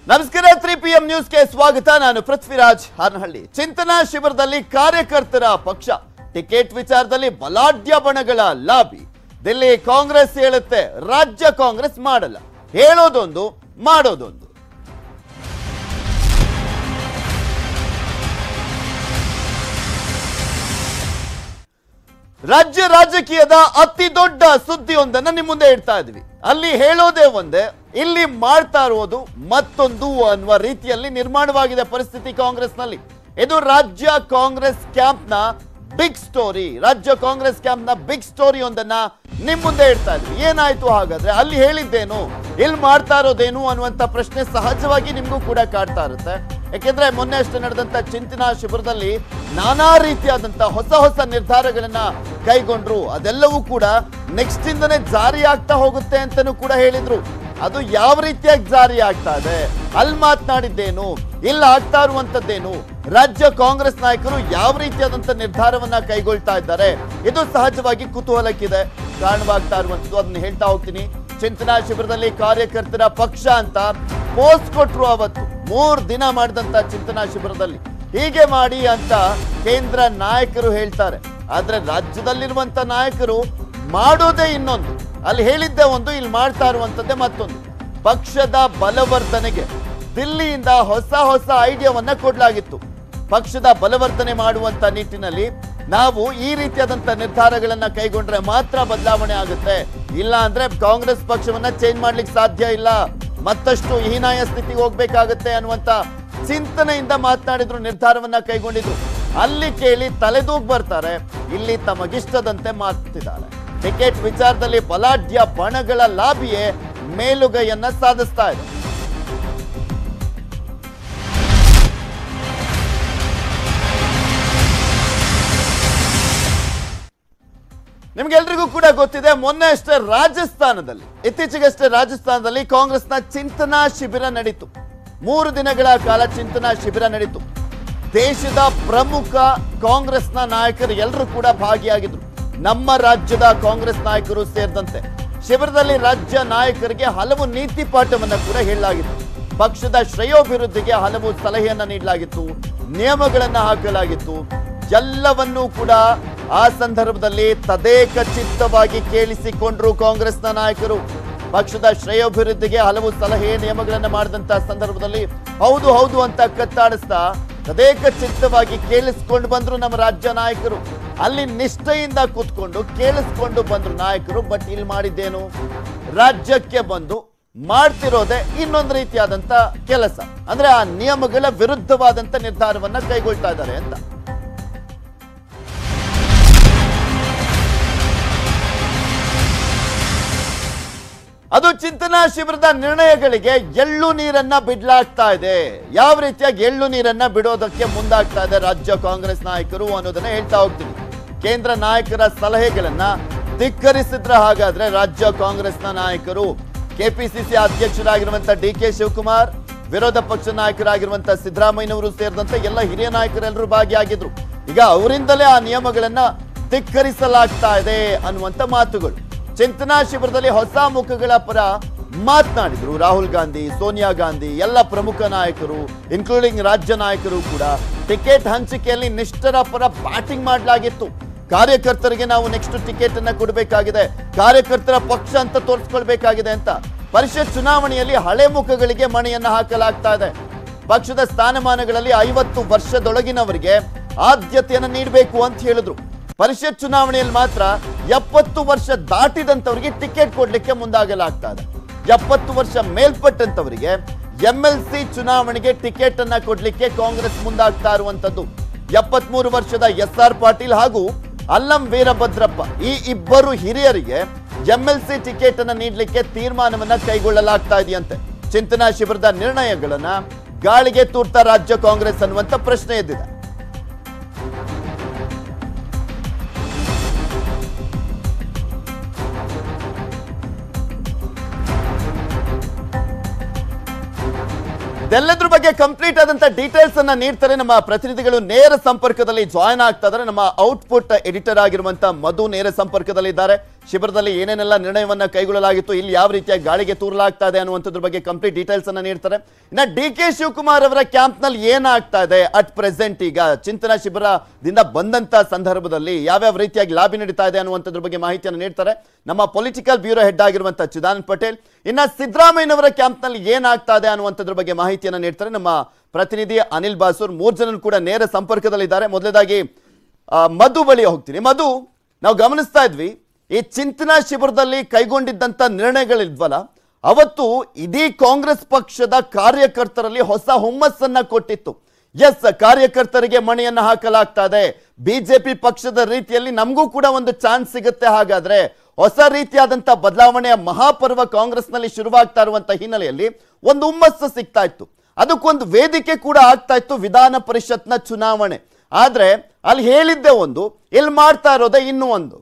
ನಮಸ್ಕಾರ three P M ನ್ಯೂಸ್ಗೆ ಸ್ವಾಗತ ನಾನು ಪೃಥ್ವಿರಾಜ್ ಹಾನಹಳ್ಳಿ ಚಿಂತನಾ ಶಿಬಿರದಲ್ಲಿ ಕಾರ್ಯಕರ್ತರ ಪಕ್ಷ ಟಿಕೆಟ್ ವಿಚಾರದಲ್ಲಿ ಬಲಾಢ್ಯ ಬಣಗಳ ಲಾಬಿ ದಿಲ್ಲಿ ಕಾಂಗ್ರೆಸ್ ಹೇಳುತ್ತೆ ರಾಜ್ಯ ಕಾಂಗ್ರೆಸ್ ಮಾಡಲ್ಲ ಹೇಳೋದೊಂದು ಮಾಡೋದೊಂದು ರಾಜ್ಯ ರಾಜಕೀಯದ ಅತಿ ದೊಡ್ಡ ಸುದ್ದಿಯೊಂದನ್ನ ನಿಮ್ಮ ಮುಂದೆ ಇಡ್ತಾ ಇದ್ವಿ ಅಲ್ಲಿ ಹೇಳೋದೇ ಒಂದೇ ಇಲ್ಲಿ ಮಾಡ್ತಾ ಇರೋದು ಮತ್ತೊಂದು ಅನ್ನುವ ರೀತಿಯಲ್ಲಿ ನಿರ್ಮಾಣವಾಗಿದೆ ಪರಿಸ್ಥಿತಿ ಕಾಂಗ್ರೆಸ್ನಲ್ಲಿ ಇದು ರಾಜ್ಯ ಕಾಂಗ್ರೆಸ್ ಕ್ಯಾಂಪ್ನ ಬಿಗ್ ಸ್ಟೋರಿ ರಾಜ್ಯ ಕಾಂಗ್ರೆಸ್ ಕ್ಯಾಂಪ್ನ ಬಿಗ್ ಸ್ಟೋರಿ ಒಂದನ್ನ ನಿಮ್ ಮುಂದೆ ಇಡ್ತಾ ಇದ್ವಿ ಏನಾಯ್ತು ಹಾಗಾದ್ರೆ ಅಲ್ಲಿ ಹೇಳಿದ್ದೇನು ಇಲ್ಲಿ ಮಾಡ್ತಾ ಇರೋದೇನು ಅನ್ನುವಂತ ಪ್ರಶ್ನೆ ಸಹಜವಾಗಿ ನಿಮ್ಗೂ ಕೂಡ ಕಾಡ್ತಾ ಇರುತ್ತೆ ಯಾಕೆಂದ್ರೆ ಮೊನ್ನೆ ಅಷ್ಟೇ ನಡೆದಂತ ಚಿಂತನಾ ಶಿಬಿರದಲ್ಲಿ ನಾನಾ ರೀತಿಯಾದಂತ ಹೊಸ ಹೊಸ ನಿರ್ಧಾರಗಳನ್ನ ಕೈಗೊಂಡ್ರು ಅದೆಲ್ಲವೂ ಕೂಡ ನೆಕ್ಸ್ಟ್ ಇಂದನೇ ಜಾರಿ ಆಗ್ತಾ ಹೋಗುತ್ತೆ ಅಂತಾನೂ ಕೂಡ ಹೇಳಿದ್ರು ಅದು ಯಾವ ರೀತಿಯಾಗಿ ಜಾರಿ ಆಗ್ತಾ ಇದೆ ಅಲ್ಲಿ ಮಾತನಾಡಿದ್ದೇನು ಇಲ್ಲಿ ಆಗ್ತಾ ಇರುವಂತದ್ದೇನು ರಾಜ್ಯ ಕಾಂಗ್ರೆಸ್ ನಾಯಕರು ಯಾವ ರೀತಿಯಾದಂತ ನಿರ್ಧಾರವನ್ನ ಕೈಗೊಳ್ತಾ ಇದ್ದಾರೆ ಇದು ಸಹಜವಾಗಿ ಕುತೂಹಲಕ್ಕಿದೆ ಕಾರಣವಾಗ್ತಾ ಇರುವಂತದ್ದು ಅದನ್ನ ಹೇಳ್ತಾ ಹೋಗ್ತೀನಿ ಚಿಂತನಾ ಶಿಬಿರದಲ್ಲಿ ಕಾರ್ಯಕರ್ತರ ಪಕ್ಷ ಅಂತ ಪೋಸ್ಟ್ ಕೊಟ್ರು ಅವತ್ತು ಮೂರ್ ದಿನ ಮಾಡಿದಂತ ಚಿಂತನಾ ಶಿಬಿರದಲ್ಲಿ ಹೀಗೆ ಮಾಡಿ ಅಂತ ಕೇಂದ್ರ ನಾಯಕರು ಹೇಳ್ತಾರೆ ಆದ್ರೆ ರಾಜ್ಯದಲ್ಲಿರುವಂತ ನಾಯಕರು ಮಾಡೋದೇ ಇನ್ನೊಂದು ಅಲ್ಲಿ ಹೇಳಿದ್ದೆ ಒಂದು ಇಲ್ಲಿ ಮಾಡ್ತಾ ಇರುವಂತದ್ದೇ ಮತ್ತೊಂದು ಪಕ್ಷದ ಬಲವರ್ಧನೆಗೆ ದಿಲ್ಲಿಯಿಂದ ಹೊಸ ಹೊಸ ಐಡಿಯಾವನ್ನ ಕೊಡ್ಲಾಗಿತ್ತು ಪಕ್ಷದ ಬಲವರ್ಧನೆ ಮಾಡುವಂತ ನಿಟ್ಟಿನಲ್ಲಿ ನಾವು ಈ ರೀತಿಯಾದಂತ ನಿರ್ಧಾರಗಳನ್ನ ಕೈಗೊಂಡ್ರೆ ಮಾತ್ರ ಬದಲಾವಣೆ ಆಗುತ್ತೆ ಇಲ್ಲ ಅಂದ್ರೆ ಕಾಂಗ್ರೆಸ್ ಪಕ್ಷವನ್ನ ಚೇಂಜ್ ಮಾಡ್ಲಿಕ್ಕೆ ಸಾಧ್ಯ ಇಲ್ಲ ಮತ್ತಷ್ಟು ಹೀನಾಯ ಸ್ಥಿತಿಗೆ ಹೋಗ್ಬೇಕಾಗತ್ತೆ ಅನ್ನುವಂತ ಚಿಂತನೆಯಿಂದ ಮಾತನಾಡಿದ್ರು ನಿರ್ಧಾರವನ್ನ ಕೈಗೊಂಡಿದ್ರು ಅಲ್ಲಿ ಕೇಳಿ ತಲೆದೂಗ್ ಬರ್ತಾರೆ ಇಲ್ಲಿ ತಮಗಿಷ್ಟದಂತೆ ಮಾತಿದ್ದಾರೆ ಟಿಕೆಟ್ ವಿಚಾರದಲ್ಲಿ ಬಲಾಢ್ಯ ಬಣಗಳ ಲಾಬಿಯೇ ಮೇಲುಗೈಯನ್ನ ಸಾಧಿಸ್ತಾ ಇದೆ ನಿಮ್ಗೆಲ್ರಿಗೂ ಕೂಡ ಗೊತ್ತಿದೆ ಮೊನ್ನೆ ಅಷ್ಟೇ ರಾಜಸ್ಥಾನದಲ್ಲಿ ಇತ್ತೀಚೆಗಷ್ಟೇ ರಾಜಸ್ಥಾನದಲ್ಲಿ ಕಾಂಗ್ರೆಸ್ನ ಚಿಂತನಾ ಶಿಬಿರ ನಡೀತು ಮೂರು ದಿನಗಳ ಕಾಲ ಚಿಂತನಾ ಶಿಬಿರ ನಡೀತು ದೇಶದ ಪ್ರಮುಖ ಕಾಂಗ್ರೆಸ್ನ ನಾಯಕರು ಎಲ್ಲರೂ ಕೂಡ ಭಾಗಿಯಾಗಿದ್ರು ನಮ್ಮ ರಾಜ್ಯದ ಕಾಂಗ್ರೆಸ್ ನಾಯಕರು ಸೇರಿದಂತೆ ಶಿಬಿರದಲ್ಲಿ ರಾಜ್ಯ ನಾಯಕರಿಗೆ ಹಲವು ನೀತಿ ಪಾಠವನ್ನ ಕೂಡ ಹೇಳಲಾಗಿತ್ತು ಪಕ್ಷದ ಶ್ರೇಯೋಭಿವೃದ್ಧಿಗೆ ಹಲವು ಸಲಹೆಯನ್ನ ನೀಡಲಾಗಿತ್ತು ನಿಯಮಗಳನ್ನ ಹಾಕಲಾಗಿತ್ತು ಎಲ್ಲವನ್ನೂ ಕೂಡ ಆ ಸಂದರ್ಭದಲ್ಲಿ ತದೇಕ ಚಿತ್ತವಾಗಿ ಕೇಳಿಸಿಕೊಂಡ್ರು ಕಾಂಗ್ರೆಸ್ನ ನಾಯಕರು ಪಕ್ಷದ ಶ್ರೇಯೋಭಿವೃದ್ಧಿಗೆ ಹಲವು ಸಲಹೆ ನಿಯಮಗಳನ್ನ ಮಾಡಿದಂತ ಸಂದರ್ಭದಲ್ಲಿ ಹೌದು ಹೌದು ಅಂತ ಕತ್ತಾಡಿಸ್ತಾ ತದೇಕ ಚಿತ್ತವಾಗಿ ಕೇಳಿಸ್ಕೊಂಡು ಬಂದ್ರು ನಮ್ಮ ರಾಜ್ಯ ನಾಯಕರು ಅಲ್ಲಿ ನಿಷ್ಠೆಯಿಂದ ಕೂತ್ಕೊಂಡು ಕೇಳಿಸ್ಕೊಂಡು ಬಂದ್ರು ನಾಯಕರು ಬಟ್ ಇಲ್ಲಿ ಮಾಡಿದ್ದೇನು ರಾಜ್ಯಕ್ಕೆ ಬಂದು ಮಾಡ್ತಿರೋದೇ ಇನ್ನೊಂದು ರೀತಿಯಾದಂತ ಕೆಲಸ ಅಂದ್ರೆ ಆ ನಿಯಮಗಳ ವಿರುದ್ಧವಾದಂತ ನಿರ್ಧಾರವನ್ನ ಕೈಗೊಳ್ತಾ ಇದ್ದಾರೆ ಅಂತ ಅದು ಚಿಂತನಾ ಶಿಬಿರದ ನಿರ್ಣಯಗಳಿಗೆ ಎಳ್ಳು ನೀರನ್ನ ಬಿಡ್ಲಾಗ್ತಾ ಇದೆ ಯಾವ ರೀತಿಯಾಗಿ ಎಳ್ಳು ನೀರನ್ನ ಬಿಡೋದಕ್ಕೆ ಮುಂದಾಗ್ತಾ ಇದೆ ರಾಜ್ಯ ಕಾಂಗ್ರೆಸ್ ನಾಯಕರು ಅನ್ನೋದನ್ನ ಹೇಳ್ತಾ ಹೋಗ್ತೀನಿ ಕೇಂದ್ರ ನಾಯಕರ ಸಲಹೆಗಳನ್ನ ಧಿಕ್ಕರಿಸಿದ್ರ ಹಾಗಾದ್ರೆ ರಾಜ್ಯ ಕಾಂಗ್ರೆಸ್ನ ನಾಯಕರು ಕೆಪಿಸಿಸಿ ಅಧ್ಯಕ್ಷರಾಗಿರುವಂತ ಡಿ ಕೆ ಶಿವಕುಮಾರ್ ವಿರೋಧ ಪಕ್ಷ ನಾಯಕರಾಗಿರುವಂತ ಸಿದ್ದರಾಮಯ್ಯನವರು ಸೇರಿದಂತೆ ಎಲ್ಲ ಹಿರಿಯ ನಾಯಕರೆಲ್ಲರೂ ಭಾಗಿಯಾಗಿದ್ರು ಈಗ ಅವರಿಂದಲೇ ಆ ನಿಯಮಗಳನ್ನ ಧಿಕ್ಕರಿಸಲಾಗ್ತಾ ಇದೆ ಅನ್ನುವಂತ ಮಾತುಗಳು ಚಿಂತನಾ ಶಿಬಿರದಲ್ಲಿ ಹೊಸ ಮುಖಗಳ ಪರ ಮಾತನಾಡಿದ್ರು ರಾಹುಲ್ ಗಾಂಧಿ ಸೋನಿಯಾ ಗಾಂಧಿ ಎಲ್ಲ ಪ್ರಮುಖ ನಾಯಕರು ಇನ್ಕ್ಲೂಡಿಂಗ್ ರಾಜ್ಯ ನಾಯಕರು ಕೂಡ ಟಿಕೆಟ್ ಹಂಚಿಕೆಯಲ್ಲಿ ನಿಷ್ಠರ ಪರ ಬ್ಯಾಟಿಂಗ್ ಮಾಡಲಾಗಿತ್ತು ಕಾರ್ಯಕರ್ತರಿಗೆ ನಾವು ನೆಕ್ಸ್ಟ್ ಟಿಕೆಟ್ ಅನ್ನ ಕೊಡಬೇಕಾಗಿದೆ ಕಾರ್ಯಕರ್ತರ ಪಕ್ಷ ಅಂತ ತೋರಿಸ್ಕೊಳ್ಬೇಕಾಗಿದೆ ಅಂತ ಪರಿಷತ್ ಚುನಾವಣೆಯಲ್ಲಿ ಹಳೆ ಮುಖಗಳಿಗೆ ಮಣೆಯನ್ನ ಹಾಕಲಾಗ್ತಾ ಇದೆ ಪಕ್ಷದ ಸ್ಥಾನಮಾನಗಳಲ್ಲಿ ಐವತ್ತು ವರ್ಷದೊಳಗಿನವರಿಗೆ ಆದ್ಯತೆಯನ್ನು ನೀಡಬೇಕು ಅಂತ ಹೇಳಿದ್ರು ಪರಿಷತ್ ಚುನಾವಣೆಯಲ್ಲಿ ಮಾತ್ರ ಎಪ್ಪತ್ತು ವರ್ಷ ದಾಟಿದಂತವರಿಗೆ ಟಿಕೆಟ್ ಕೊಡ್ಲಿಕ್ಕೆ ಮುಂದಾಗಲಾಗ್ತಾ ಇದೆ ಎಪ್ಪತ್ತು ವರ್ಷ ಮೇಲ್ಪಟ್ಟಂತವರಿಗೆ ಎಂ ಎಲ್ ಸಿ ಚುನಾವಣೆಗೆ ಟಿಕೆಟ್ ಅನ್ನ ಕೊಡ್ಲಿಕ್ಕೆ ಕಾಂಗ್ರೆಸ್ ಮುಂದಾಗ್ತಾ ಇರುವಂತದ್ದು ಎಪ್ಪತ್ಮೂರು ವರ್ಷದ ಎಸ್ ಆರ್ ಪಾಟೀಲ್ ಹಾಗೂ ಅಲ್ಲಂ ವೀರಭದ್ರಪ್ಪ ಈ ಇಬ್ಬರು ಹಿರಿಯರಿಗೆ ಎಂಎಲ್ಸಿ ಟಿಕೆಟ್ ಅನ್ನ ನೀಡಲಿಕ್ಕೆ ತೀರ್ಮಾನವನ್ನ ಕೈಗೊಳ್ಳಲಾಗ್ತಾ ಇದೆಯಂತೆ ಚಿಂತನಾ ಶಿಬಿರದ ನಿರ್ಣಯಗಳನ್ನ ಗಾಳಿಗೆ ತೂರ್ತ ರಾಜ್ಯ ಕಾಂಗ್ರೆಸ್ ಅನ್ನುವಂತ ಪ್ರಶ್ನೆ ಎದ್ದಿದೆ ಇದೆಲ್ಲದ್ರ ಬಗ್ಗೆ ಕಂಪ್ಲೀಟ್ ಆದಂತ ಡೀಟೇಲ್ಸ್ ಅನ್ನ ನೀಡ್ತಾರೆ ನಮ್ಮ ಪ್ರತಿನಿಧಿಗಳು ನೇರ ಸಂಪರ್ಕದಲ್ಲಿ ಜಾಯ್ನ್ ಆಗ್ತಾ ಇದ್ದಾರೆ ನಮ್ಮ ಔಟ್ಪುಟ್ ಎಡಿಟರ್ ಆಗಿರುವಂತ ಮಧು ನೇರ ಸಂಪರ್ಕದಲ್ಲಿ ಇದ್ದಾರೆ ಶಿಬಿರದಲ್ಲಿ ಏನೇನೆಲ್ಲ ನಿರ್ಣಯವನ್ನ ಕೈಗೊಳ್ಳಲಾಗಿತ್ತು ಇಲ್ಲಿ ಯಾವ ರೀತಿಯ ಗಾಳಿಗೆ ತೂರಲಾಗ್ತಾ ಇದೆ ಅನ್ನುವಂಥದ್ರ ಬಗ್ಗೆ ಕಂಪ್ಲೀಟ್ ಡೀಟೇಲ್ಸ್ ಅನ್ನ ನೀಡ್ತಾರೆ ಇನ್ನ ಡಿ ಕೆ ಶಿವಕುಮಾರ್ ಅವರ ಕ್ಯಾಂಪ್ ನಲ್ಲಿ ಏನಾಗ್ತಾ ಇದೆ ಅಟ್ ಪ್ರೆಸೆಂಟ್ ಈಗ ಚಿಂತನಾ ಶಿಬಿರದಿಂದ ಬಂದಂತ ಸಂದರ್ಭದಲ್ಲಿ ಯಾವ್ಯಾವ ರೀತಿಯಾಗಿ ಲಾಬಿ ನಡೀತಾ ಇದೆ ಅನ್ನುವಂಥದ್ರ ಬಗ್ಗೆ ಮಾಹಿತಿಯನ್ನು ನೀಡ್ತಾರೆ ನಮ್ಮ ಪೊಲಿಟಿಕಲ್ ಬ್ಯೂರೋ ಹೆಡ್ ಆಗಿರುವಂತಹ ಚಿದಾನಂದ್ ಪಟೇಲ್ ಇನ್ನ ಸಿದ್ದರಾಮಯ್ಯನವರ ಕ್ಯಾಂಪ್ ನಲ್ಲಿ ಏನಾಗ್ತಾ ಇದೆ ಅನ್ನುವಂಥದ್ರ ಬಗ್ಗೆ ಮಾಹಿತಿಯನ್ನು ನೀಡ್ತಾರೆ ನಮ್ಮ ಪ್ರತಿನಿಧಿ ಅನಿಲ್ ಬಾಸೂರ್ ಮೂರ್ ಜನ ಕೂಡ ನೇರ ಸಂಪರ್ಕದಲ್ಲಿದ್ದಾರೆ ಮೊದಲನೇದಾಗಿ ಆ, ಮಧು ಬಳಿ ಹೋಗ್ತೀನಿ ಮಧು ನಾವು ಗಮನಿಸ್ತಾ ಇದ್ವಿ ಈ ಚಿಂತನಾ ಶಿಬಿರದಲ್ಲಿ ಕೈಗೊಂಡಿದ್ದಂತ ನಿರ್ಣಯಗಳಿದ್ವಲ್ಲ ಅವತ್ತು ಇಡೀ ಕಾಂಗ್ರೆಸ್ ಪಕ್ಷದ ಕಾರ್ಯಕರ್ತರಲ್ಲಿ ಹೊಸ ಹುಮ್ಮಸ್ಸನ್ನ ಕೊಟ್ಟಿತ್ತು ಎಸ್ ಕಾರ್ಯಕರ್ತರಿಗೆ ಮಣೆಯನ್ನ ಹಾಕಲಾಗ್ತಾ ಇದೆ ಬಿಜೆಪಿ ಪಕ್ಷದ ರೀತಿಯಲ್ಲಿ ನಮಗೂ ಕೂಡ ಒಂದು ಚಾನ್ಸ್ ಸಿಗುತ್ತೆ ಹಾಗಾದ್ರೆ ಹೊಸ ರೀತಿಯಾದಂತ ಬದಲಾವಣೆಯ ಮಹಾಪರ್ವ ಕಾಂಗ್ರೆಸ್ನಲ್ಲಿ ಶುರುವಾಗ್ತಾ ಇರುವಂತ ಹಿನ್ನೆಲೆಯಲ್ಲಿ ಒಂದು ಹುಮ್ಮಸ್ಸು ಸಿಗ್ತಾ ಇತ್ತು ಅದಕ್ಕೊಂದು ವೇದಿಕೆ ಕೂಡ ಆಗ್ತಾ ಇತ್ತು ವಿಧಾನ ಪರಿಷತ್ನ ಚುನಾವಣೆ ಆದ್ರೆ ಅಲ್ಲಿ ಹೇಳಿದ್ದೆ ಒಂದು ಇಲ್ಲಿ ಮಾಡ್ತಾ ಇರೋದೇ ಇನ್ನೂ ಒಂದು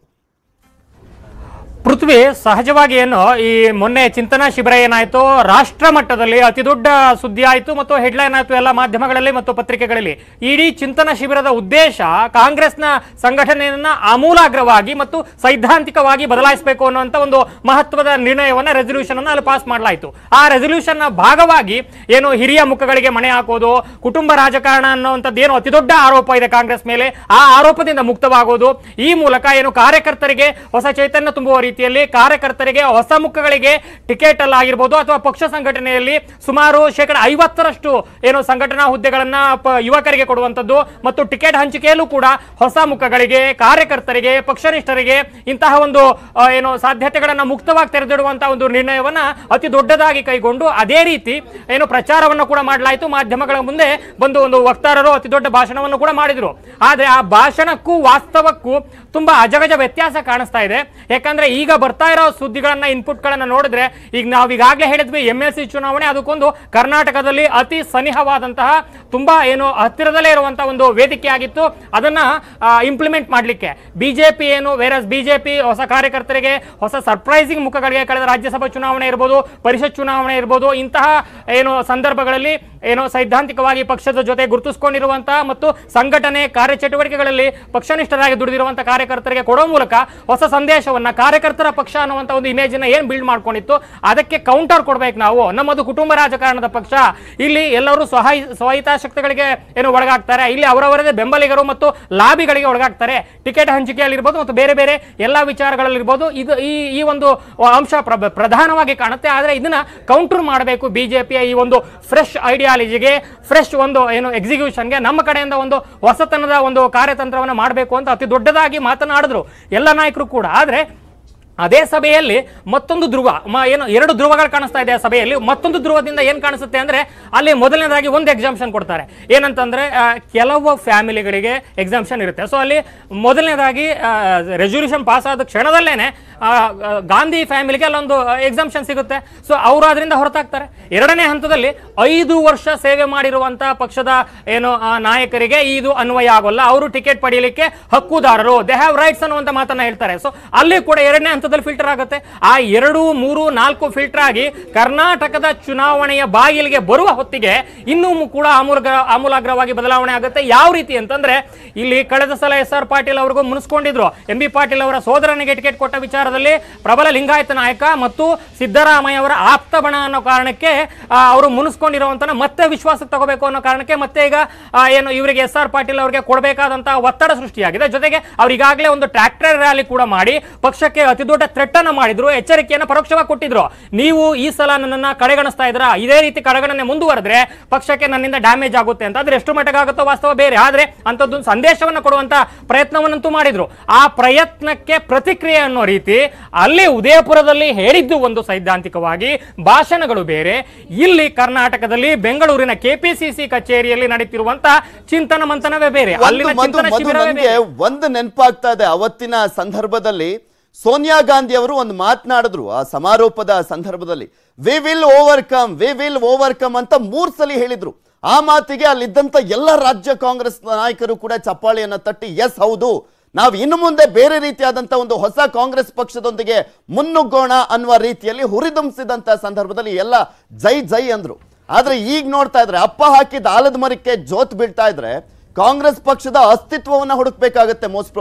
ಪೃಥ್ವಿ ಸಹಜವಾಗಿ ಏನು ಈ ಮೊನ್ನೆ ಚಿಂತನಾ ಶಿಬಿರ ಏನಾಯ್ತು ರಾಷ್ಟ್ರ ಮಟ್ಟದಲ್ಲಿ ಅತಿ ದೊಡ್ಡ ಸುದ್ದಿ ಆಯಿತು ಮತ್ತು ಹೆಡ್ಲೈನ್ ಆಯಿತು ಎಲ್ಲ ಮಾಧ್ಯಮಗಳಲ್ಲಿ ಮತ್ತು ಪತ್ರಿಕೆಗಳಲ್ಲಿ ಇಡೀ ಚಿಂತನಾ ಶಿಬಿರದ ಉದ್ದೇಶ ಕಾಂಗ್ರೆಸ್ನ ಸಂಘಟನೆಯನ್ನ ಆಮೂಲಾಗ್ರವಾಗಿ ಮತ್ತು ಸೈದ್ಧಾಂತಿಕವಾಗಿ ಬದಲಾಯಿಸಬೇಕು ಅನ್ನುವಂಥ ಒಂದು ಮಹತ್ವದ ನಿರ್ಣಯವನ್ನ ರೆಸಲ್ಯೂಷನ್ ಅನ್ನು ಅಲ್ಲಿ ಪಾಸ್ ಮಾಡಲಾಯಿತು ಆ ರೆಸಲ್ಯೂಷನ್ ನ ಭಾಗವಾಗಿ ಏನು ಹಿರಿಯ ಮುಖಗಳಿಗೆ ಮಣೆ ಹಾಕೋದು ಕುಟುಂಬ ರಾಜಕಾರಣ ಅನ್ನುವಂಥದ್ದು ಏನು ಅತಿ ದೊಡ್ಡ ಆರೋಪ ಇದೆ ಕಾಂಗ್ರೆಸ್ ಮೇಲೆ ಆ ಆರೋಪದಿಂದ ಮುಕ್ತವಾಗೋದು ಈ ಮೂಲಕ ಏನು ಕಾರ್ಯಕರ್ತರಿಗೆ ಹೊಸ ಚೈತನ್ಯ ತುಂಬುವ ರೀತಿಯಲ್ಲಿ ಕಾರ್ಯಕರ್ತರಿಗೆ ಹೊಸ ಮುಖಗಳಿಗೆ ಟಿಕೆಟ್ ಅಲ್ಲಾಗಿರ್ಬೋದು ಅಥವಾ ಪಕ್ಷ ಸಂಘಟನೆಯಲ್ಲಿ ಸುಮಾರು ಶೇಕಡ ಐವತ್ತರಷ್ಟು ಏನು ಸಂಘಟನಾ ಹುದ್ದೆಗಳನ್ನ ಪ- ಯುವಕರಿಗೆ ಕೊಡುವಂಥದ್ದು ಮತ್ತು ಟಿಕೆಟ್ ಹಂಚಿಕೆಯಲ್ಲೂ ಕೂಡ ಹೊಸ ಮುಖಗಳಿಗೆ ಕಾರ್ಯಕರ್ತರಿಗೆ ಪಕ್ಷನಿಷ್ಠರಿಗೆ ಇಂತಹ ಒಂದು ಆ, ಏನು ಸಾಧ್ಯತೆಗಳನ್ನ ಮುಕ್ತವಾಗಿ ತೆರೆದಿಡುವಂತಹ ಒಂದು ನಿರ್ಣಯವನ್ನ ಅತಿ ದೊಡ್ಡದಾಗಿ ಕೈಗೊಂಡು ಅದೇ ರೀತಿ ಏನು ಪ್ರಚಾರವನ್ನು ಕೂಡ ಮಾಡಲಾಯಿತು ಮಾಧ್ಯಮಗಳ ಮುಂದೆ ಬಂದು ಒಂದು ವಕ್ತಾರರು ಅತಿ ದೊಡ್ಡ ಭಾಷಣವನ್ನು ಕೂಡ ಮಾಡಿದ್ರು ಆದ್ರೆ ಆ ಭಾಷಣಕ್ಕೂ ವಾಸ್ತವಕ್ಕೂ ತುಂಬಾ ಅಜಗಜ ವ್ಯತ್ಯಾಸ ಕಾಣಿಸ್ತಾ ಇದೆ ಯಾಕಂದ್ರೆ ಈಗ ಬರ್ತಾ ಇರೋ ಸುದ್ದಿಗಳನ್ನ ಇನ್ಪುಟ್ಗಳನ್ನ ನೋಡಿದ್ರೆ ಈಗ ನಾವು ಈಗಾಗಲೇ ಹೇಳಿದ್ವಿ ಎಂ ಎಲ್ ಸಿ ಚುನಾವಣೆ ಅದಕ್ಕೊಂದು ಕರ್ನಾಟಕದಲ್ಲಿ ಅತಿ ಸನಿಹವಾದಂತಹ ತುಂಬಾ ಏನು ಹತ್ತಿರದಲ್ಲೇ ಇರುವಂತಹ ಒಂದು ವೇದಿಕೆ ಆಗಿತ್ತು ಅದನ್ನ ಇಂಪ್ಲಿಮೆಂಟ್ ಮಾಡಲಿಕ್ಕೆ ಬಿಜೆಪಿ ಏನು ವೇರಸ್ ಬಿಜೆಪಿ ಹೊಸ ಕಾರ್ಯಕರ್ತರಿಗೆ ಹೊಸ ಸರ್ಪ್ರೈಸಿಂಗ್ ಮುಖಗಳಿಗೆ ಕಳೆದ ರಾಜ್ಯಸಭಾ ಚುನಾವಣೆ ಇರ್ಬೋದು ಪರಿಷತ್ ಚುನಾವಣೆ ಇರ್ಬೋದು ಇಂತಹ ಏನು ಸಂದರ್ಭಗಳಲ್ಲಿ ಏನು ಸೈದ್ಧಾಂತಿಕವಾಗಿ ಪಕ್ಷದ ಜೊತೆ ಗುರುತಿಸಿಕೊಂಡಿರುವಂತಹ ಮತ್ತು ಸಂಘಟನೆ ಕಾರ್ಯಚಟುವಟಿಕೆಗಳಲ್ಲಿ ಪಕ್ಷನಿಷ್ಠರಾಗಿ ದುಡಿದಿರುವಂತಹ ಕಾರ್ಯಕರ್ತರಿಗೆ ಕೊಡೋ ಮೂಲಕ ಹೊಸ ಸಂದೇಶವನ್ನ ಕಾರ್ಯಕರ್ತರ ಪಕ್ಷ ಅನ್ನುವಂಥ ಒಂದು ಇಮೇಜ್ ಅನ್ನ ಏನ್ ಬಿಲ್ಡ್ ಮಾಡ್ಕೊಂಡಿತ್ತು ಅದಕ್ಕೆ ಕೌಂಟರ್ ಕೊಡ್ಬೇಕು ನಾವು ನಮ್ಮದು ಕುಟುಂಬ ರಾಜಕಾರಣದ ಪಕ್ಷ ಇಲ್ಲಿ ಎಲ್ಲರೂ ಸ್ವಹ ಸ್ವಹಿತಾಸಕ್ತಿಗಳಿಗೆ ಏನು ಒಳಗಾಗ್ತಾರೆ ಇಲ್ಲಿ ಅವರವರದೇ ಬೆಂಬಲಿಗರು ಮತ್ತು ಲಾಬಿಗಳಿಗೆ ಒಳಗಾಗ್ತಾರೆ ಟಿಕೆಟ್ ಹಂಚಿಕೆಯಲ್ಲಿರ್ಬೋದು ಮತ್ತು ಬೇರೆ ಬೇರೆ ಎಲ್ಲ ವಿಚಾರಗಳಲ್ಲಿರ್ಬೋದು ಇದು ಈ ಈ ಒಂದು ಅಂಶ ಪ್ರ- ಪ್ರಧಾನವಾಗಿ ಕಾಣುತ್ತೆ ಆದರೆ ಇದನ್ನ ಕೌಂಟರ್ ಮಾಡಬೇಕು ಬಿಜೆಪಿಯ ಈ ಒಂದು ಫ್ರೆಶ್ ಐಡಿಯಾಲಜಿಗೆ ಫ್ರೆಶ್ ಒಂದು ಏನು ಎಕ್ಸಿಕ್ಯೂಷನ್ಗೆ ನಮ್ಮ ಕಡೆಯಿಂದ ಒಂದು ಹೊಸತನದ ಒಂದು ಕಾರ್ಯತಂತ್ರವನ್ನು ಮಾಡಬೇಕು ಅಂತ ಅತಿ ದೊಡ್ಡದಾಗಿ ಮಾತನಾಡಿದ್ರು ಎಲ್ಲ ನಾಯಕರು ಕೂಡ ಆದರೆ ಅದೇ ಸಭೆಯಲ್ಲಿ ಮತ್ತೊಂದು ಧ್ರುವ ಮ- ಏನು ಎರಡು ಧ್ರುವಗಳು ಕಾಣಿಸ್ತಾ ಇದೆ ಆ ಸಭೆಯಲ್ಲಿ ಮತ್ತೊಂದು ಧ್ರುವದಿಂದ ಏನ್ ಕಾಣಿಸುತ್ತೆ ಅಂದ್ರೆ ಅಲ್ಲಿ ಮೊದಲನೇದಾಗಿ ಒಂದು ಎಕ್ಸಾಮ್ಷನ್ ಕೊಡ್ತಾರೆ ಏನಂತಂದ್ರೆ ಆ, ಕೆಲವು ಫ್ಯಾಮಿಲಿಗಳಿಗೆ ಎಕ್ಸಾಮ್ಷನ್ ಇರುತ್ತೆ ಸೊ ಅಲ್ಲಿ ಮೊದಲನೇದಾಗಿ ರೆಸೊಲ್ಯೂಷನ್ ಪಾಸ್ ಆದ ಕ್ಷಣದಲ್ಲೇನೆ ಆ, ಆ, ಗಾಂಧಿ ಫ್ಯಾಮಿಲಿಗೆ ಅಲ್ಲೊಂದು ಎಕ್ಸಾಮ್ಷನ್ ಸಿಗುತ್ತೆ ಸೊ ಅವರು ಅದರಿಂದ ಹೊರತಾಗ್ತಾರೆ ಎರಡನೇ ಹಂತದಲ್ಲಿ ಐದು ವರ್ಷ ಸೇವೆ ಮಾಡಿರುವಂತಹ ಪಕ್ಷದ ಏನು ಆ, ನಾಯಕರಿಗೆ ಇದು ಅನ್ವಯ ಆಗೋಲ್ಲ ಅವರು ಟಿಕೆಟ್ ಪಡೆಯಲಿಕ್ಕೆ ಹಕ್ಕುದಾರರು ದೇ ಹ್ಯಾವ್ ರೈಟ್ಸ್ ಅನ್ನುವಂತ ಮಾತನ್ನ ಹೇಳ್ತಾರೆ ಸೊ ಅಲ್ಲಿ ಕೂಡ ಎರಡನೇ ಹಂತದಲ್ಲಿ ಫಿಲ್ಟರ್ ಆಗುತ್ತೆ ಆ ಎರಡು ಮೂರು ನಾಲ್ಕು ಫಿಲ್ಟರ್ ಆಗಿ ಕರ್ನಾಟಕದ ಚುನಾವಣೆಯ ಬಾಗಿಲಿಗೆ ಬರುವ ಹೊತ್ತಿಗೆ ಇನ್ನೂ ಮು- ಕೂಡ ಆಮೂಲ ಆಮೂಲಾಗ್ರವಾಗಿ ಬದಲಾವಣೆ ಆಗುತ್ತೆ ಯಾವ ರೀತಿ ಅಂತಂದ್ರೆ ಇಲ್ಲಿ ಕಳೆದ ಸಲ ಎಸ್ ಆರ್ ಪಾಟೀಲ್ ಅವ್ರಿಗೂ ಮುನಿಸ್ಕೊಂಡಿದ್ರು ಎಂ ಬಿ ಪಾಟೀಲ್ ಅವರ ಸೋದರನಿಗೆ ಟಿಕೆಟ್ ಕೊಟ್ಟ ವಿಚಾರದಲ್ಲಿ ಪ್ರಬಲ ಲಿಂಗಾಯತ ನಾಯಕ ಮತ್ತು ಸಿದ್ದರಾಮಯ್ಯ ಅವರ ಆಪ್ತ ಬಣ ಅನ್ನೋ ಕಾರಣಕ್ಕೆ ಆ, ಅವರು ಮುನಿಸ್ಕೊಂಡಿರುವಂತ ಮತ್ತೆ ವಿಶ್ವಾಸಕ್ಕೆ ತಗೋಬೇಕು ಅನ್ನೋ ಕಾರಣಕ್ಕೆ ಮತ್ತೆ ಈಗ ಆ, ಏನು ಇವರಿಗೆ ಎಸ್ ಆರ್ ಪಾಟೀಲ್ ಅವರಿಗೆ ಕೊಡಬೇಕಾದಂತಹ ಒತ್ತಡ ಸೃಷ್ಟಿಯಾಗಿದೆ ಜೊತೆಗೆ ಅವ್ರು ಈಗಾಗಲೇ ಒಂದು ಟ್ರ್ಯಾಕ್ಟರ್ ರ್ಯಾಲಿ ಕೂಡ ಮಾಡಿ ಪಕ್ಷಕ್ಕೆ ಅತಿ ದೊಡ್ಡ ಥ್ರೆಟ್ ಅನ್ನ ಮಾಡಿದ್ರು ಎಚ್ಚರಿಕೆಯನ್ನು ಪರೋಕ್ಷವಾಗಿ ಕೊಟ್ಟಿದ್ರು ನೀವು ಈ ಸಲ ನನ್ನನ್ನ ಕಡೆಗಣಿಸ್ತಾ ಇದ್ರ ಇದೇ ರೀತಿ ಕಡೆಗಣನೆ ಮುಂದುವರೆದ್ರೆ ಪಕ್ಷಕ್ಕೆ ನನ್ನಿಂದ ಡ್ಯಾಮೇಜ್ ಆಗುತ್ತೆ ಅಂತ ಆದ್ರೆ ಎಷ್ಟು ಮಟ್ಟಿಗೆ ಆಗುತ್ತೋ ವಾಸ್ತವ ಬೇರೆ ಆದ್ರೆ ಅಂತದ್ದು ಸಂದೇಶವನ್ನು ಕೊಡುವಂತ ಪ್ರಯತ್ನವನ್ನಂತೂ ಮಾಡಿದ್ರು ಆ ಪ್ರಯತ್ನಕ್ಕೆ ಪ್ರತಿಕ್ರಿಯೆ ಅನ್ನೋ ರೀತಿ ಅಲ್ಲಿ ಉದಯಪುರದಲ್ಲಿ ಹೇಳಿದ್ದು ಒಂದು ಸೈದ್ಧಾಂತಿಕವಾಗಿ ಭಾಷಣಗಳು ಬೇರೆ ಇಲ್ಲಿ ಕರ್ನಾಟಕದಲ್ಲಿ ಬೆಂಗಳೂರಿನ ಕೆಪಿಸಿಸಿ ಕಚೇರಿಯಲ್ಲಿ ನಡೀತಿರುವಂತ ಚಿಂತನ ಮಂಥನವೇ ಬೇರೆ ಒಂದು ಅಲ್ಲಿನ ಮಧು ಚಿಂತನ ಮಧು ಶಿಬಿರವೇ ನನ್ಗೆ ಬೇರೆ ಒಂದು ನೆನಪಾಗ್ತಾ ಇದೆ ಅವತ್ತಿನ ಸಂದರ್ಭದಲ್ಲಿ ಸೋನಿಯಾ ಗಾಂಧಿ ಅವರು ಒಂದು ಮಾತನಾಡಿದ್ರು ಆ ಸಮಾರೋಪದ ಸಂದರ್ಭದಲ್ಲಿ we will overcome we will overcome ಅಂತ ಮೂರ್ ಸಲ ಹೇಳಿದ್ರು ಆ ಮಾತಿಗೆ ಅಲ್ಲಿದ್ದಂತ ಎಲ್ಲ ರಾಜ್ಯ ಕಾಂಗ್ರೆಸ್ ನಾಯಕರು ಕೂಡ ಚಪ್ಪಾಳಿಯನ್ನ ತಟ್ಟಿ ಎಸ್ ಹೌದು ನಾವು ಇನ್ನು ಮುಂದೆ ಬೇರೆ ರೀತಿಯಾದಂತ ಒಂದು ಹೊಸ ಕಾಂಗ್ರೆಸ್ ಪಕ್ಷದೊಂದಿಗೆ ಮುನ್ನುಗ್ಗೋಣ ಅನ್ನುವ ರೀತಿಯಲ್ಲಿ ಹುರಿದುಂಬಿಸಿದಂತ ಸಂದರ್ಭದಲ್ಲಿ ಎಲ್ಲ ಜೈ ಜೈ ಅಂದ್ರು ಆದ್ರೆ ಈಗ ನೋಡ್ತಾ ಇದ್ರೆ ಅಪ್ಪ ಹಾಕಿದ ಆಲದ ಮರಕ್ಕೆ ಜೋತ್ ಬೀಳ್ತಾ ಇದ್ರೆ ಕಾಂಗ್ರೆಸ್ ಪಕ್ಷದ ಅಸ್ತಿತ್ವವನ್ನ ಹುಡುಕ್ಬೇಕಾಗತ್ತೆ ಮೋಸ್ಟ್ ಪ್ರೋಬಲಿ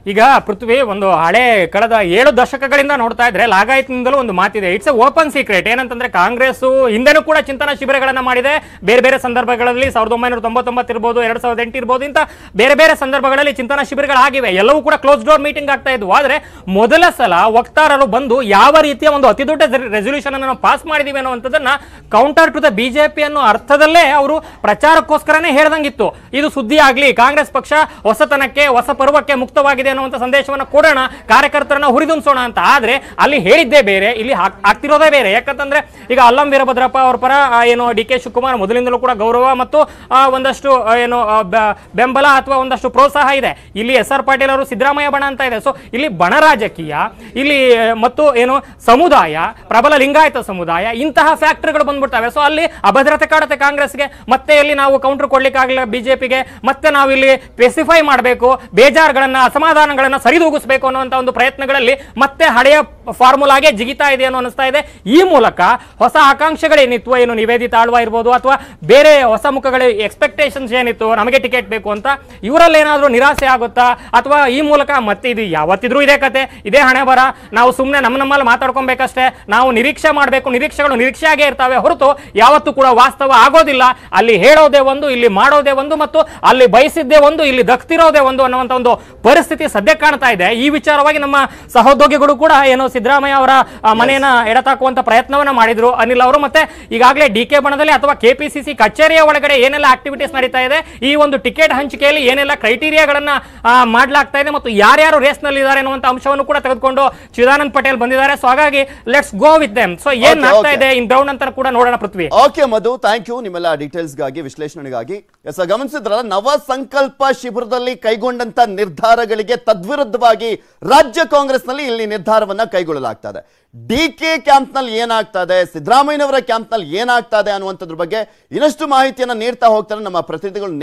ಈಗ ಪೃಥ್ವಿ ಒಂದು ಹಳೆ ಕಳೆದ ಏಳು ದಶಕಗಳಿಂದ ನೋಡ್ತಾ ಇದ್ರೆ ಲಾಗಾಯತ್ನಿಂದಲೂ ಒಂದು ಮಾತಿದೆ ಇಟ್ಸ್ ಎ ಓಪನ್ ಸೀಕ್ರೆಟ್ ಏನಂತಂದ್ರೆ ಕಾಂಗ್ರೆಸ್ ಹಿಂದೆನೂ ಕೂಡ ಚಿಂತನಾ ಶಿಬಿರಗಳನ್ನ ಮಾಡಿದೆ ಬೇರೆ ಬೇರೆ ಸಂದರ್ಭಗಳಲ್ಲಿ ಸಾವಿರದ ಒಂಬೈನೂರ ತೊಂಬತ್ತೊಂಬತ್ತು ಇರ್ಬೋದು ಎರಡ್ ಸಾವಿರದ ಎಂಟು ಇರ್ಬೋದು ಇಂತ ಬೇರೆ ಬೇರೆ ಸಂದರ್ಭಗಳಲ್ಲಿ ಚಿಂತನಾ ಶಿಬಿರಗಳಾಗಿವೆ ಎಲ್ಲವೂ ಕೂಡ ಕ್ಲೋಸ್ ಡೋರ್ ಮೀಟಿಂಗ್ ಆಗ್ತಾ ಇದ್ವು ಆದ್ರೆ ಮೊದಲ ಸಲ ವಕ್ತಾರರು ಬಂದು ಯಾವ ರೀತಿಯ ಒಂದು ಅತಿ ದೊಡ್ಡ ರೆಸೊಲ್ಯೂಷನ್ ಅನ್ನು ನಾವು ಪಾಸ್ ಮಾಡಿದೀವಿ ಅನ್ನುವಂಥದ್ದನ್ನ ಕೌಂಟರ್ ಟು ದ ಬಿಜೆಪಿ ಅನ್ನೋ ಅರ್ಥದಲ್ಲೇ ಅವರು ಪ್ರಚಾರಕ್ಕೋಸ್ಕರನೇ ಹೇಳ್ದಂಗಿತ್ತು ಇದು ಸುದ್ದಿ ಆಗ್ಲಿ ಕಾಂಗ್ರೆಸ್ ಪಕ್ಷ ಹೊಸತನಕ್ಕೆ ಹೊಸ ಪರ್ವಕ್ಕೆ ಮುಕ್ತವಾಗಿದೆ ಅನ್ನುವಂಥ ಸಂದೇಶವನ್ನು ಕೊಡೋಣ ಕಾರ್ಯಕರ್ತರನ್ನ ಹುರಿದುಂಬಿಸೋಣ ಅಂತ ಆದ್ರೆ ಅಲ್ಲಿ ಹೇಳಿದ್ದೇ ಬೇರೆ ಇಲ್ಲಿ ಹಾಕ್- ಆಗ್ತಿರೋದೇ ಬೇರೆ ಯಾಕಂತಂದ್ರೆ ಈಗ ಅಲ್ಲಂ ವೀರಭದ್ರಪ್ಪ ಅವ್ರ ಪರ ಆ, ಏನು ಡಿ ಕೆ ಶಿವಕುಮಾರ್ ಮೊದಲಿಂದಲೂ ಕೂಡ ಗೌರವ ಮತ್ತು ಆ, ಒಂದಷ್ಟು ಆ, ಏನು ಆ, ಬೆ- ಬೆಂಬಲ ಅಥವಾ ಒಂದಷ್ಟು ಪ್ರೋತ್ಸಾಹ ಇದೆ ಇಲ್ಲಿ ಎಸ್ ಆರ್ ಪಾಟೀಲ್ ಅವರು ಸಿದ್ದರಾಮಯ್ಯ ಬಣ ಅಂತ ಇದೆ ಸೊ ಇಲ್ಲಿ ಬಣ ರಾಜಕೀಯ ಇಲ್ಲಿ ಆ, ಮತ್ತು ಏನು ಸಮುದಾಯ ಪ್ರಬಲ ಲಿಂಗಾಯತ ಸಮುದಾಯ ಇಂತಹ ಫ್ಯಾಕ್ಟರಿಗಳು ಬಂದ್ಬಿಡ್ತವೆ ಸೊ ಅಲ್ಲಿ ಅಭದ್ರತೆ ಕಾಡುತ್ತೆ ಕಾಂಗ್ರೆಸ್ಗೆ ಮತ್ತೆ ಇಲ್ಲಿ ನಾವು ಕೌಂಟರ್ ಕೊಡ್ಲಿಕ್ಕಾಗಲಿಲ್ಲ ಬಿಜೆಪಿಗೆ ಮತ್ತೆ ನಾವು ಇಲ್ಲಿ ಸ್ಪೆಸಿಫೈ ಮಾಡಬೇಕು ಬೇಜಾರುಗಳನ್ನ ಅಸಮಾಧಾನಗಳನ್ನ ಸರಿದೂಗಿಸಬೇಕು ಅನ್ನುವಂಥ ಒಂದು ಪ್ರಯತ್ನಗಳಲ್ಲಿ ಮತ್ತೆ ಹಳೆಯ ಫಾರ್ಮುಲಾಗೆ ಜಿಗಿತಾ ಇದೆ ಅನ್ನೋ ಅನಿಸ್ತಾ ಇದೆ ಈ ಮೂಲಕ ಹೊಸ ಆಕಾಂಕ್ಷೆಗಳೇನಿತ್ತು ಏನು ನಿವೇದಿತ ಆಳ್ವ ಇರ್ಬೋದು ಅಥವಾ ಬೇರೆ ಹೊಸ ಮುಖಗಳ ಎಕ್ಸ್ಪೆಕ್ಟೇಷನ್ಸ್ ಏನಿತ್ತು ನಮಗೆ ಟಿಕೆಟ್ ಬೇಕು ಅಂತ ಇವರಲ್ಲಿ ಏನಾದರೂ ನಿರಾಸೆ ಆಗುತ್ತಾ ಅಥವಾ ಈ ಮೂಲಕ ಮತ್ತೆ ಇದು ಯಾವತ್ತಿದ್ರೂ ಇದೇ ಕತೆ ಇದೇ ಹಣೆ ಬರ ನಾವು ಸುಮ್ಮನೆ ನಮ್ಮ ನಮ್ಮಲ್ಲಿ ಮಾತಾಡ್ಕೊಬೇಕಷ್ಟೇ ನಾವು ನಿರೀಕ್ಷೆ ಮಾಡಬೇಕು ನಿರೀಕ್ಷೆಗಳು ನಿರೀಕ್ಷೆಯಾಗೇ ಇರ್ತವೆ ಹೊರತು ಯಾವತ್ತೂ ಕೂಡ ವಾಸ್ತವ ಆಗೋದಿಲ್ಲ ಅಲ್ಲಿ ಹೇಳೋದೇ ಒಂದು ಇಲ್ಲಿ ಮಾಡೋದೇ ಒಂದು ಮತ್ತು ಅಲ್ಲಿ ಬಯಸಿದ್ದೇ ಒಂದು ಇಲ್ಲಿ ದಕ್ತಿರೋದೇ ಒಂದು ಅನ್ನುವಂಥ ಒಂದು ಪರಿಸ್ಥಿತಿ ಸದ್ಯ ಕಾಣ್ತಾ ಇದೆ ಈ ವಿಚಾರವಾಗಿ ನಮ್ಮ ಸಹೋದ್ಯೋಗಿಗಳು ಕೂಡ ಏನು ಸಿದ್ದರಾಮಯ್ಯ ಅವರ ಆ, ಮನೆಯನ್ನ ಎಡತಾಕುವಂತ ಪ್ರಯತ್ನವನ್ನ ಮಾಡಿದ್ರು ಅನಿಲ್ ಅವರು ಮತ್ತೆ ಈಗಾಗಲೇ ಡಿ ಕೆ ಬಣದಲ್ಲಿ ಅಥವಾ ಕೆಪಿಸಿಸಿ ಕಚೇರಿಯ ಒಳಗಡೆ ಏನೆಲ್ಲ ಆಕ್ಟಿವಿಟೀಸ್ ನಡೀತಾ ಇದೆ ಈ ಒಂದು ಟಿಕೆಟ್ ಹಂಚಿಕೆಯಲ್ಲಿ ಏನೆಲ್ಲ ಕ್ರೈಟೀರಿಯಾಗಳನ್ನ ಆ, ಮಾಡ್ಲಾಗ್ತಾ ಇದೆ ಮತ್ತು ಯಾರ್ಯಾರು ರೇಸ್ ನಲ್ಲಿ ಇದ್ದಾರೆ ಅನ್ನುವಂತ ಅಂಶವನ್ನು ಕೂಡ ತೆಗೆದುಕೊಂಡು ಚಿದಾನಂದ್ ಪಟೇಲ್ ಬಂದಿದ್ದಾರೆ ಸೊ ಹಾಗಾಗಿ let's go with them so ಏನ್ Okay, ಆಗ್ತಾ okay. ಇದೆ ಇನ್ ಗ್ರೌಂಡ್ ಅಂತ ಕೂಡ ನೋಡೋಣ Prithvi okay Madhu thank you ನಿಮ್ಮೆಲ್ಲ ಡೀಟೇಲ್ಸ್ಗಾಗಿ ವಿಶ್ಲೇಷಣೆಗಾಗಿ ಎಸ್ ಗಮನಿಸಿದ್ರಲ್ಲ ನವ ಸಂಕಲ್ಪ ಶಿಬಿರದಲ್ಲಿ ಕೈಗೊಂಡಂತ ನಿರ್ಧಾರಗಳಿಗೆ ತದ್ವಿರುದ್ಧವಾಗಿ ರಾಜ್ಯ ಕಾಂಗ್ರೆಸ್ನಲ್ಲಿ ಇಲ್ಲಿ ನಿರ್ಧಾರವನ್ನ ಕೈಗೊಳ್ಳಲಾಗ್ತದೆ ಡಿ ಕೆ ಕ್ಯಾಂಪ್ನಲ್ಲಿ ಏನಾಗ್ತಾ ಇದೆ ಸಿದ್ದರಾಮಯ್ಯನವರ ಕ್ಯಾಂಪ್ನಲ್ಲಿ ಏನಾಗ್ತಾ ಇದೆ ಅನ್ನುವಂಥದ್ರ ಬಗ್ಗೆ ಇನ್ನಷ್ಟು ಮಾಹಿತಿಯನ್ನ ನೀಡ್ತಾ ಹೋಗ್ತಾರೆ ನಮ್ಮ ಪ್ರತಿನಿಧಿಗಳು